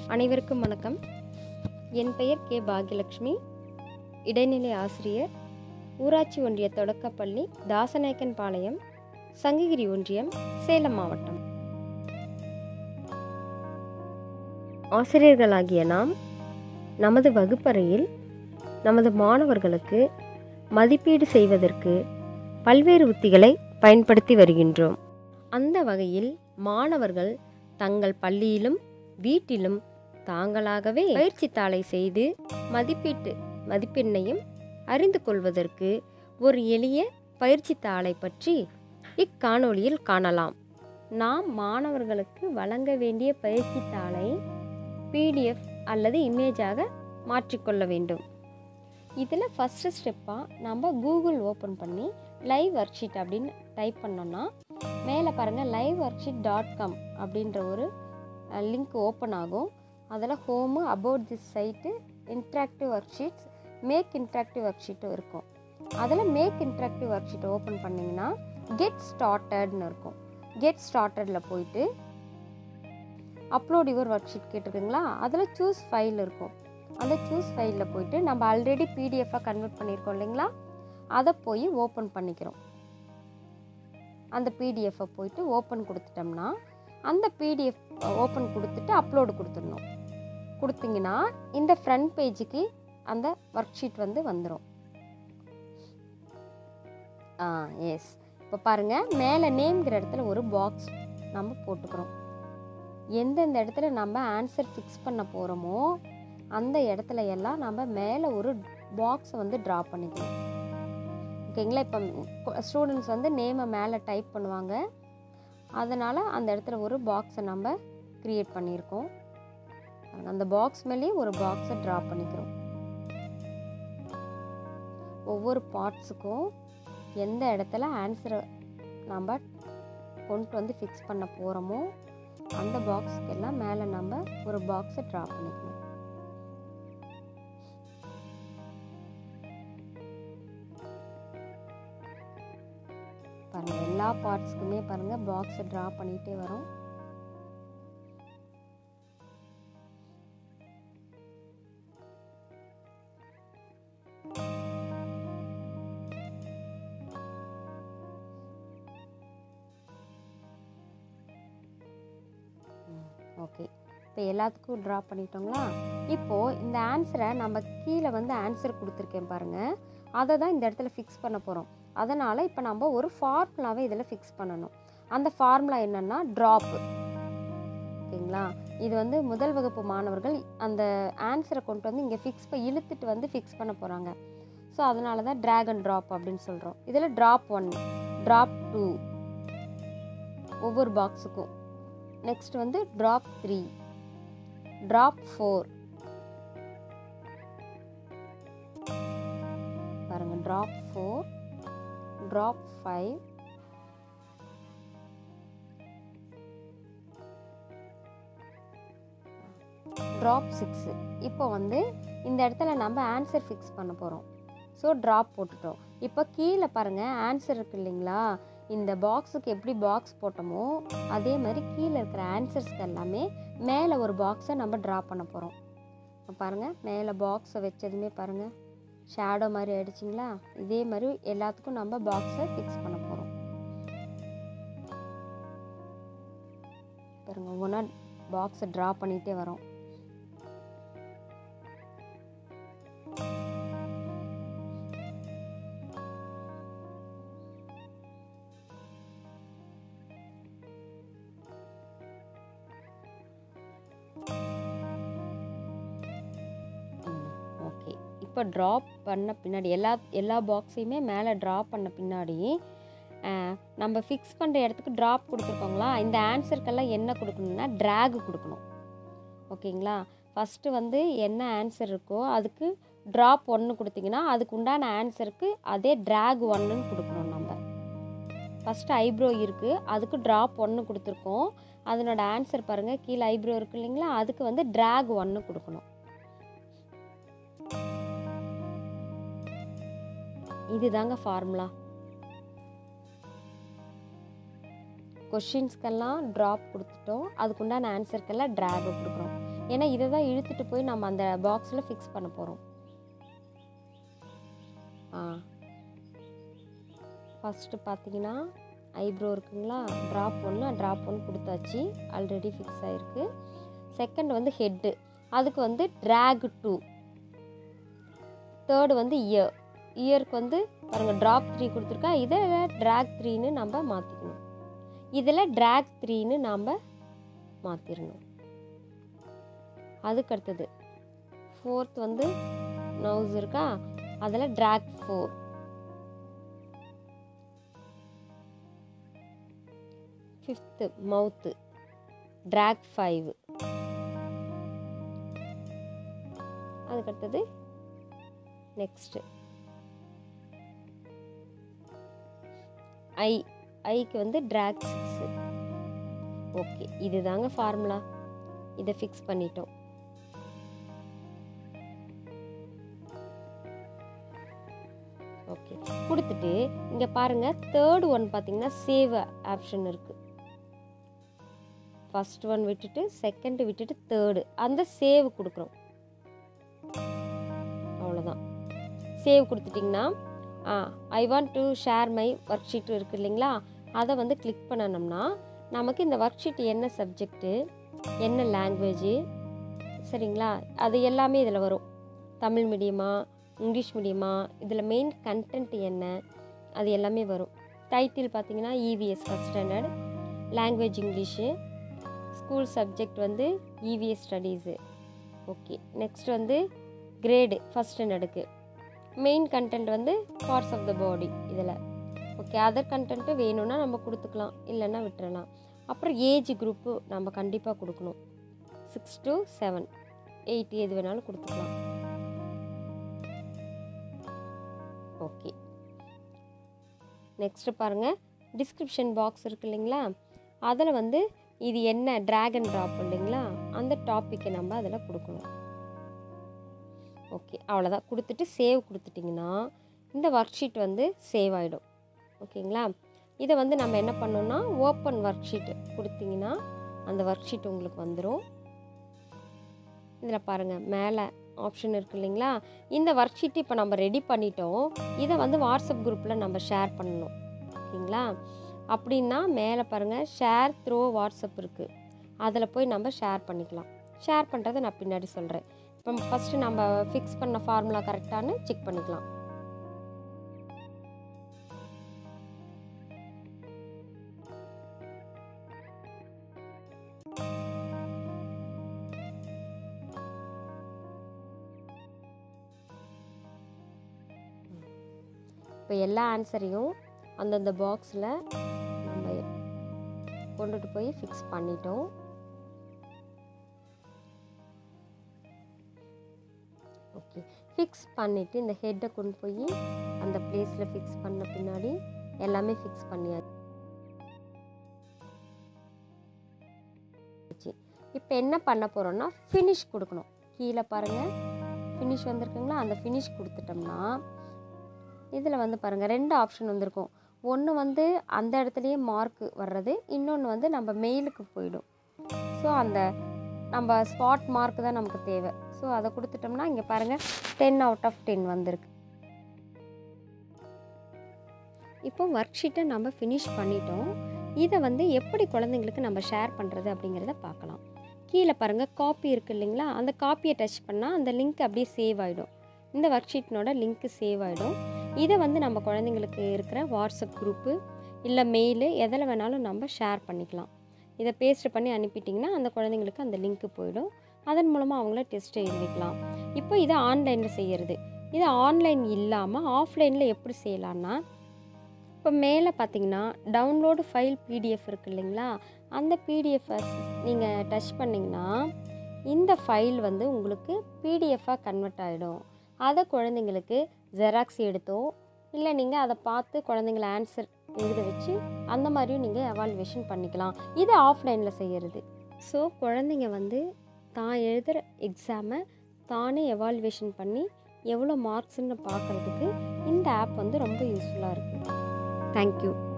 அனைவருக்கும் வணக்கம் என் பெயர் கே பாக்யலட்சுமி இடைநிலை ஆசிரியர் ஊராட்சி ஒன்றிய தொடக்கப்பள்ளி தாசநாயக்கன் பாளையம் சங்ககிரி ஒன்றியம் சேலம் மாவட்டம் ஆசிரியர்களாகிய நாம் நமது வகுப்பறையில் நமது மாணவர்களுக்கு மதிப்பீடு செய்வதற்கு பல்வேறு உத்திகளை பயன்படுத்தி வருகின்றோம் அந்த வகையில் மாணவர்கள் தங்கள் பள்ளியிலும் வீட்டிலும் தாங்களாகவே பயிற்சி தாளை செய்து மதிப்பீட்டு மதிப்பெண்ணையும் அறிந்து கொள்வதற்கு ஒரு எளிய பயிற்சி தாளை பற்றி இக்காணொளியில் காணலாம் நாம் மாணவர்களுக்கு வழங்க வேண்டிய பயிற்சி தாளை பிடிஎஃப் அல்லது இமேஜாக மாற்றிக்கொள்ள வேண்டும் இதில் ஃபஸ்ட்டு ஸ்டெப்பாக நம்ம கூகுள் ஓப்பன் பண்ணி லைவ் ஒர்க் ஷீட் அப்படின்னு டைப் பண்ணோன்னா மேலே பாருங்கள் live work sheet dot com அப்படின்ற ஒரு லிங்க் ஓப்பன் ஆகும் அதில் home about this site interactive work sheets make interactive work ஷீட்டும் இருக்கும் அதில் make interactive work sheet open பண்ணிங்கன்னா கெட் ஸ்டார்டட்னு இருக்கும் கெட் ஸ்டார்டடில் போயிட்டு அப்லோட் யுவர் ஒர்க் ஷீட் கேட்டிருக்குங்களா அதில் சூஸ் ஃபைல் இருக்கும் அந்த சூஸ் ஃபைலில் போயிட்டு நம்ம ஆல்ரெடி பிடிஎஃபாக கன்வெர்ட் பண்ணியிருக்கோம் இல்லைங்களா அதை போய் ஓப்பன் பண்ணிக்கிறோம் அந்த பிடிஎஃப்பை போயிட்டு ஓப்பன் கொடுத்துட்டோம்னா அந்த பிடிஎஃப் ஓப்பன் கொடுத்துட்டு அப்லோடு கொடுத்துடணும் கொடுத்தீங்கன்னா இந்த ஃப்ரண்ட் பேஜுக்கு அந்த ஒர்க் ஷீட் வந்து வந்துடும் ஆ எஸ் இப்போ பாருங்கள் மேலே நேம்ங்கிற இடத்துல ஒரு பாக்ஸ் நம்ம போட்டுக்கிறோம் எந்தெந்த இடத்துல நம்ம ஆன்சர் ஃபிக்ஸ் பண்ண போகிறோமோ அந்த இடத்துல எல்லாம் நம்ம மேலே ஒரு பாக்ஸை வந்து ட்ரா பண்ணிக்கணும் ஓகேங்களா இப்போ ஸ்டூடெண்ட்ஸ் வந்து நேமை மேலே டைப் பண்ணுவாங்க அதனால் அந்த இடத்துல ஒரு பாக்ஸை நம்ம க்ரியேட் பண்ணியிருக்கோம் அந்த பாக்ஸ் மேலேயே ஒரு பாக்ஸை ட்ரா பண்ணிக்கிறோம் ஒவ்வொரு பார்ட்ஸுக்கும் எந்த இடத்துல ஆன்சரை நம்ம கொண்டு வந்து ஃபிக்ஸ் பண்ண போகிறோமோ அந்த பாக்ஸுக்கு எல்லாம் மேலே நம்ம ஒரு பாக்ஸை ட்ரா பண்ணிக்கணும் பாருங்கள் எல்லா பார்ட்ஸ்க்குமே பாருங்கள் பாக்ஸை ட்ரா பண்ணிகிட்டே வரோம் ஓகே இப்போ எல்லாத்துக்கும் ட்ரா பண்ணிட்டோங்களா இப்போது இந்த ஆன்சரை நம்ம கீழே வந்து ஆன்சர் கொடுத்துருக்கேன் பாருங்கள் அதை தான் இந்த இடத்துல ஃபிக்ஸ் பண்ண போகிறோம் அதனால் இப்போ நம்ம ஒரு ஃபார்முலாவை இதில் ஃபிக்ஸ் பண்ணணும் அந்த ஃபார்முலா என்னென்னா ட்ராப்பு ஓகேங்களா இது வந்து முதல் வகுப்பு மாணவர்கள் அந்த ஆன்சரை கொண்டு வந்து இங்கே ஃபிக்ஸ் இழுத்துட்டு வந்து ஃபிக்ஸ் பண்ண போகிறாங்க ஸோ அதனால தான் ட்ராக் அண்ட் ட்ராப் அப்படின்னு சொல்கிறோம் இதில் ட்ராப் ஒன் ட்ராப் டூ ஒவ்வொரு பாக்ஸுக்கும் நெக்ஸ்ட் வந்து ட்ராப் த்ரீ ட்ராப் ஃபோர் பாருங்கள் drop four drop five drop six இப்போ வந்து இந்த இடத்துல நம்ம ஆன்சர் ஃபிக்ஸ் பண்ண போகிறோம் ஸோ ட்ராப் போட்டுட்டோம் இப்போ கீழே பாருங்கள் ஆன்சர் இருக்கு இல்லைங்களா இந்த பாக்ஸுக்கு எப்படி பாக்ஸ் போட்டோமோ அதே மாதிரி கீழே இருக்கிற ஆன்சர்ஸ்க்கு எல்லாமே மேலே ஒரு பாக்ஸை நம்ம ட்ரா பண்ண போகிறோம் இப்போ பாருங்கள் மேலே பாக்ஸை வச்சதுமே பாருங்கள் ஷேடோ மாதிரி ஆயிடுச்சிங்களா இதே மாதிரி எல்லாத்துக்கும் நம்ம பாக்ஸை ஃபிக்ஸ் பண்ண போகிறோம் பாருங்க ஒவ்வொன்றா பாக்ஸை ட்ரா பண்ணிகிட்டே வரோம் ஓகே இப்போ ட்ராப் பண்ண பின்னாடி எல்லா எல்லா பாக்ஸையுமே மேலே ட்ராப் பண்ண பின்னாடி நம்ம ஃபிக்ஸ் பண்ணுற இடத்துக்கு ட்ராப் கொடுத்துருக்கோங்களா இந்த ஆன்சருக்கெல்லாம் என்ன கொடுக்கணும்னா ட்ராக் கொடுக்கணும் ஓகேங்களா ஃபஸ்ட்டு வந்து என்ன ஆன்சர் இருக்கோ அதுக்கு ட்ராப் ஒன்று கொடுத்தீங்கன்னா அதுக்கு உண்டான ஆன்சருக்கு அதே ட்ராக் ஒன்றுன்னு கொடுக்கணும் நம்ம ஃபஸ்ட்டு ஐப்ரோ இருக்குது அதுக்கு ட்ராப் ஒன்று கொடுத்துருக்கோம் அதனோட ஆன்சர் பாருங்கள் கீழே ஐப்ரோ இருக்கு இல்லைங்களா அதுக்கு வந்து ட்ராக் ஒன்று கொடுக்கணும் இதுதாங்க ஃபார்முலா கொஷின்ஸ்க்கெல்லாம் ட்ராப் கொடுத்துட்டோம் அதுக்குண்டான ஆன்சருக்கெல்லாம் ட்ராக் கொடுக்குறோம் ஏன்னா இதை தான் இழுத்துட்டு போய் நம்ம அந்த பாக்ஸில் ஃபிக்ஸ் பண்ண போகிறோம் ஆ ஃபஸ்ட்டு பார்த்தீங்கன்னா ஐப்ரோ இருக்குங்களா ட்ராப் ஒன்று ட்ராப் ஒன்று கொடுத்தாச்சு ஆல்ரெடி ஃபிக்ஸ் ஆகிருக்கு செகண்ட் வந்து ஹெட்டு அதுக்கு வந்து ட்ராக் டூ தேர்டு வந்து இயர் இயருக்கு வந்து பாருங்கள் ட்ராப் த்ரீ கொடுத்துருக்கா இதில் ட்ராக் த்ரீன்னு நம்ம மாற்றிக்கணும் இதில் ட்ராக் த்ரீன்னு நாம் மாற்றிடணும் அதுக்கு அடுத்தது ஃபோர்த் வந்து நவுஸ் இருக்கா அதில் track four fifth mouth track five அதுக்கடுத்தது நெக்ஸ்ட்டு ஐ ஐக்கு வந்து ட்ராக் சிக்ஸு ஓகே இது தாங்க ஃபார்முலா இதை ஃபிக்ஸ் பண்ணிட்டோம் ஓகே கொடுத்துட்டு இங்கே பாருங்கள் தேர்ட் ஒன் பார்த்தீங்கன்னா சேவ் ஆப்ஷன் இருக்குது ஃபஸ்ட் ஒன் விட்டுட்டு செகண்ட் விட்டுட்டு தேர்டு அந்த சேவ் கொடுக்குறோம் அவ்வளோதான் சேவ் கொடுத்துட்டிங்கன்னா ah I want to share my work sheet இருக்குது இல்லைங்களா அதை வந்து கிளிக் பண்ணணும்னா நமக்கு இந்த ஒர்க் ஷீட் என்ன சப்ஜெக்ட்டு என்ன லாங்குவேஜு சரிங்களா அது எல்லாமே இதில் வரும் தமிழ் மீடியமா இங்கிலீஷ் மீடியமா இதில் மெயின் கண்டென்ட் என்ன அது எல்லாமே வரும் டைட்டில் பார்த்தீங்கன்னா EVS first standard language English school subject வந்து இவிஎஸ் ஸ்டடீஸு ஓகே நெக்ஸ்ட் வந்து கிரேடு ஃபஸ்ட் ஸ்டாண்டர்டுக்கு மெயின் கண்டென்ட் வந்து பார்ட்ஸ் ஆஃப் த பாடி இதில் ஓகே அதர் கண்டென்ட்டு வேணும்னா நம்ம கொடுத்துக்கலாம் இல்லைன்னா விட்டுறலாம் அப்புறம் ஏஜ் குரூப்பு நம்ம கண்டிப்பாக கொடுக்கணும் சிக்ஸ் டு செவன் எயிட் எது வேணாலும் கொடுத்துக்கலாம் ஓகே நெக்ஸ்ட்டு பாருங்கள் டிஸ்கிரிப்ஷன் பாக்ஸ் இருக்கு இல்லைங்களா அதில் வந்து இது என்ன ட்ராகன் ட்ராப் இல்லைங்களா அந்த டாப்பிக்கை நம்ம அதில் கொடுக்கணும் ஓகே அவ்வளோதான் கொடுத்துட்டு சேவ் கொடுத்துட்டிங்கன்னா இந்த ஒர்க் ஷீட் வந்து சேவ் ஆகிடும் ஓகேங்களா இதை வந்து நம்ம என்ன பண்ணோம்னா ஓப்பன் ஒர்க் ஷீட் கொடுத்தீங்கன்னா அந்த ஒர்க் ஷீட் உங்களுக்கு வந்துடும் இதில் பாருங்கள் மேலே ஆப்ஷன் இருக்குது இல்லைங்களா இந்த ஒர்க் ஷீட் இப்போ நம்ம ரெடி பண்ணிட்டோம் இதை வந்து வாட்ஸ்அப் குரூப்பில் நம்ம ஷேர் பண்ணணும் ஓகேங்களா அப்படின்னா மேலே பாருங்கள் ஷேர் த்ரோ வாட்ஸ்அப் இருக்குது அதில் போய் நம்ம ஷேர் பண்ணிக்கலாம் ஷேர் பண்ணுறதை நான் பின்னாடி சொல்கிறேன் இப்போ ஃபஸ்ட்டு நம்ம ஃபிக்ஸ் பண்ண ஃபார்முலா கரெக்டானு செக் பண்ணிக்கலாம் இப்போ எல்லா ஆன்சரையும் அந்தந்த பாக்ஸில் நம்ம கொண்டுட்டு போய் ஃபிக்ஸ் பண்ணிட்டோம் ஓகே ஃபிக்ஸ் பண்ணிவிட்டு இந்த ஹெட்டை கொண்டு போய் அந்த பிளேஸில் ஃபிக்ஸ் பண்ண பின்னாடி எல்லாமே ஃபிக்ஸ் பண்ணியாச்சு இப்போ என்ன பண்ண போகிறோம்னா ஃபினிஷ் கொடுக்கணும் கீழே பாருங்கள் ஃபினிஷ் வந்திருக்குங்களா அந்த ஃபினிஷ் கொடுத்துட்டோம்னா இதில் வந்து பாருங்கள் ரெண்டு ஆப்ஷன் வந்திருக்கும் ஒன்று வந்து அந்த இடத்துலையே மார்க் வர்றது இன்னொன்று வந்து நம்ம மெயிலுக்கு போயிடும் ஸோ அந்த நம்ம ஸ்பாட் மார்க் தான் நமக்கு தேவை ஸோ அதை கொடுத்துட்டோம்னா இங்கே பாருங்கள் டென் அவுட் ஆஃப் டென் வந்திருக்கு இப்போ ஒர்க் ஷீட்டை நம்ம ஃபினிஷ் பண்ணிட்டோம் இதை வந்து எப்படி குழந்தைங்களுக்கு நம்ம ஷேர் பண்ணுறது அப்படிங்கிறத பார்க்கலாம் கீழே பாருங்கள் காப்பி இருக்குது இல்லைங்களா அந்த காப்பியை டச் பண்ணால் அந்த லிங்க் அப்படியே சேவ் ஆகிடும் இந்த ஒர்க் ஷீட்னோட லிங்க்கு சேவ் ஆகிடும் இதை வந்து நம்ம குழந்தைங்களுக்கு இருக்கிற வாட்ஸ்அப் குரூப்பு இல்லை மெயிலு எதில் வேணாலும் நம்ம ஷேர் பண்ணிக்கலாம் இதை பேஸ்ட் பண்ணி அனுப்பிட்டிங்கன்னா அந்த குழந்தைங்களுக்கு அந்த லிங்க்கு போயிடும் அதன் மூலமாக அவங்கள டெஸ்ட் எழுதிக்கலாம் இப்போ இதை ஆன்லைனில் செய்கிறது இது ஆன்லைன் இல்லாமல் ஆஃப்லைனில் எப்படி செய்யலான்னா இப்போ மேலே பார்த்தீங்கன்னா டவுன்லோடு ஃபைல் பிடிஎஃப் இருக்குது இல்லைங்களா அந்த பிடிஎஃப்பை நீங்கள் டச் பண்ணிங்கன்னா இந்த ஃபைல் வந்து உங்களுக்கு பிடிஎஃபாக கன்வெர்ட் ஆகிடும் அதை குழந்தைங்களுக்கு ஜெராக்ஸ் எடுத்தோ இல்லை நீங்கள் அதை பார்த்து குழந்தைங்கள ஆன்சர் எழுத வச்சு அந்த மாதிரியும் நீங்கள் எவால்வேஷன் பண்ணிக்கலாம் இது ஆஃப்லைனில் செய்கிறது ஸோ குழந்தைங்க வந்து தான் எழுதுகிற எக்ஸாமை தானே எவால்வேஷன் பண்ணி எவ்வளோ மார்க்ஸ்ன்னு பார்க்குறதுக்கு இந்த ஆப் வந்து ரொம்ப யூஸ்ஃபுல்லாக இருக்குது தேங்க்யூ